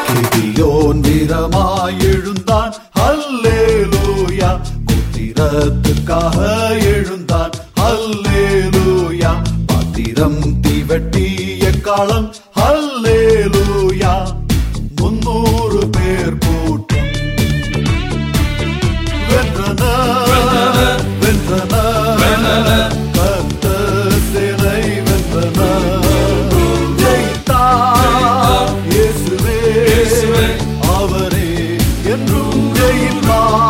கிதியோன் வீரமாய் எழுந்தான் ஹல்லேலூயா குத்திரத்துக்காக எழுந்தான் ஹல்லேலூயா பாத்திரம் தீவெட்டிய காலம் ஹல்லேலூயா முன்னூறு பேர் கூட்டம் வென்றனர் வென்றனர் கர்த்தர் சிலை வென்றனர் ஜெயித்தார் இயேசுவே அவரே என்றும் ஜெயிப்பார்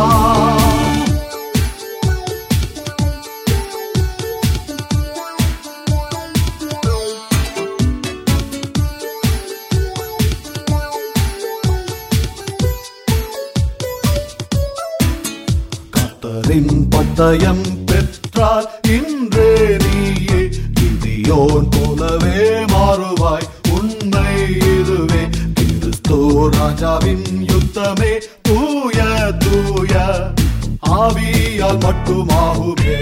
கத்தரின் பட்டயம் பெற்றால் இன்றே நீயே கிதியோன் போலவே மாறுவாய் உண்மை இதுவே கிறிஸ்து ராஜாவின் யுத்தமே தூய தூய ஆவியால் மட்டுமாகுமே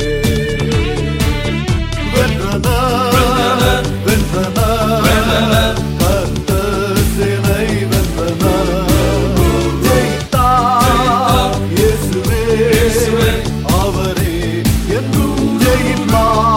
வென்றனர் வென்றனர் கர்த்தர் சிலை வென்றனர் ஜெயித்தார் இயேசுவே அவரே என்றும் ஜெயிப்பார்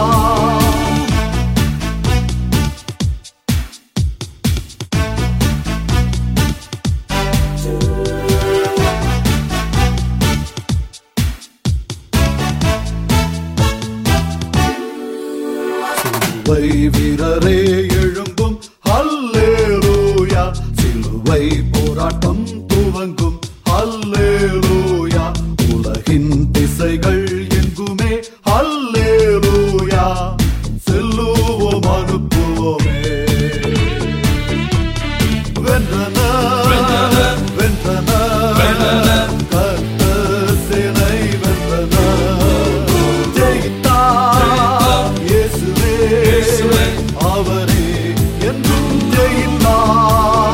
சிலுவை வீரரே எழும்பும் ஹல்லேலூயா சிலுவை போராட்டம் துவங்கும் ஹல்லேலூயா உலகின் திசைகள் எங்குமே ஹல்லேலூயா செல்லுவோம் அனுப்புவோமே வென்றனர் வென்றனர் கர்த்தர் சிலை வென்றனர் ஜெயித்தார் இயேசுவே அவரே என்றும் ஜெயித்தார்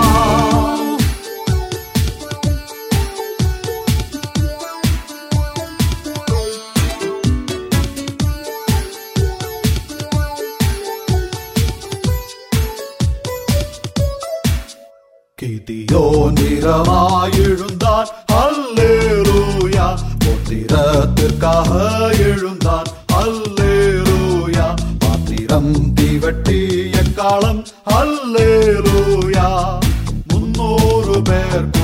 கிதியோன் வீரமாய் எழுந்தான் அல்லேலூயா பொத்திரத்திற்காக எழுந்தான் அல்லேலூயா பாத்திரம் தீவட்டிய காலம் அல்லேலூயா முன்னூறு பேர்